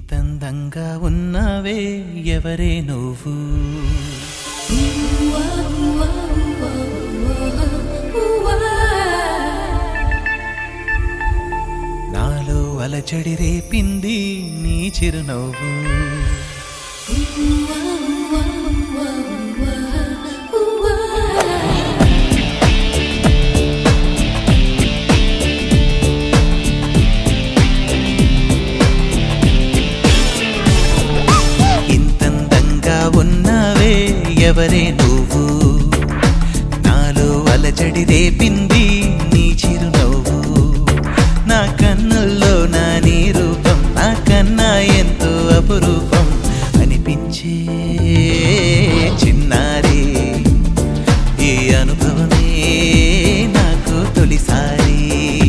ఇంతందంగా ఉన్నావే ఎవరే నువ్వు నాలో అలచడి రేపింది నీ చిరునవ్వు ఇంతందంగా ఉన్నావే ఎవరే నువ్వు నాలో అలజడి రేపింది నీ చిరునవ్వు నా కన్నుల్లో నా నీ రూపం నా కన్నా ఎంతో అపురూపం అనిపించే చిన్నారి ఈ అనుభవమే నాకు తొలిసారి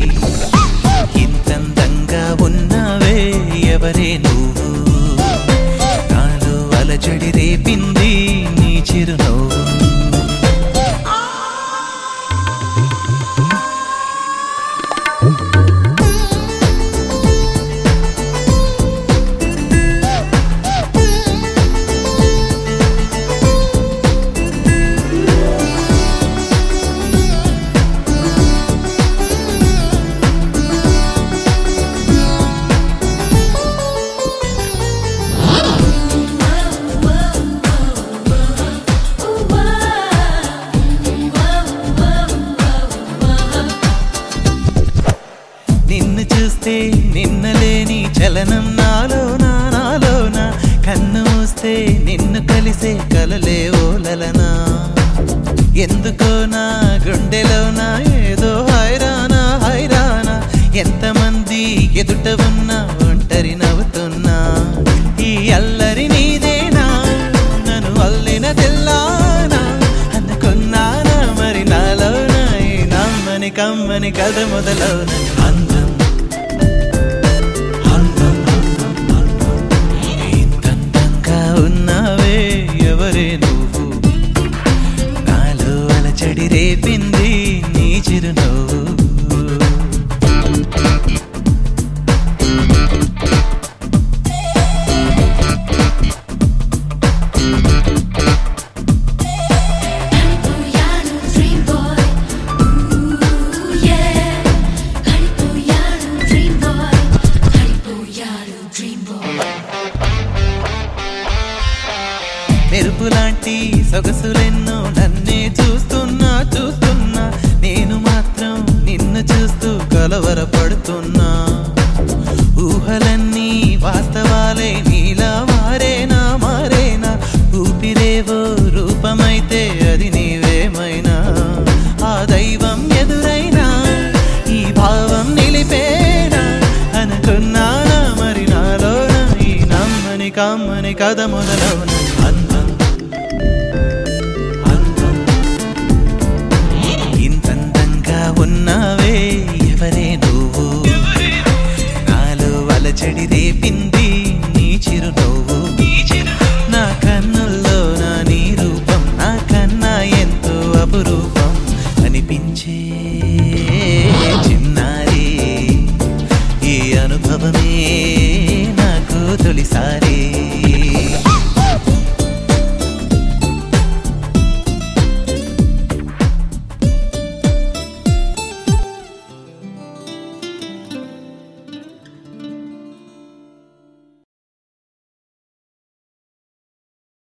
ఇంతందంగా ఉన్నావే ఎవరే నువ్వు నాలో అలజడి రేపింది నీ చిరునవ్వు నిన్ను చూస్తే నిన్నలేని చలనం నాలోన నాలోన కన్ను మూస్తే నిన్ను కలిసే కలలే ఓలలనా ఎందుకో నా గుండెలోన ఏదో హైరానా హైరానా ఎంతమంది ఎదుట ఉన్నా ఒంటరి నవ్వుతున్నా ఈ అల్లరి నీదేనా నన్ను అల్లిన తెల్లానా అనుకున్నానా మరి నాలోన ఈ నమ్మని కమ్మని కథ మొదలవున అందం అందం, అందం, అందం. ఇంతందంగా ఉన్నావే ఎవరే నువ్వు నాలో అలచడి రేపింది నీ చిరునవ్వు Haripoyano dream boy, ooh yeah. Haripoyano dream boy, Haripoyano dream boy. మెరుపులాంటి సొగసులెన్నో నన్నే చూస్తున్నా చూస్తున్నా నేను మాత్రం నిన్ను చూస్తూ కలవరపడుతున్నా ఊహలన్నీ వాస్తవాలే నీలా మారేనా మారేనా ఊపిరేవో రూపమైతే అది నీవేమైనా ఆ దైవం ఎదురైనా ఈ భావం నిలిపేనా అనుకున్నానా మరి నాలోన ఈ నమ్మని కమ్మని కథ మొదలవున అందం అందం ఇంతందంగా ఉన్నావే ఎవరే నువ్వు నాలో అలచడి రేపింది నీ చిరునవ్వు నా కన్నుల్లో నా నీ రూపం నా కన్నా ఎంతో అపురూపం అనిపించే చిన్నారి ఈ అనుభవమే నాకు తొలిసారి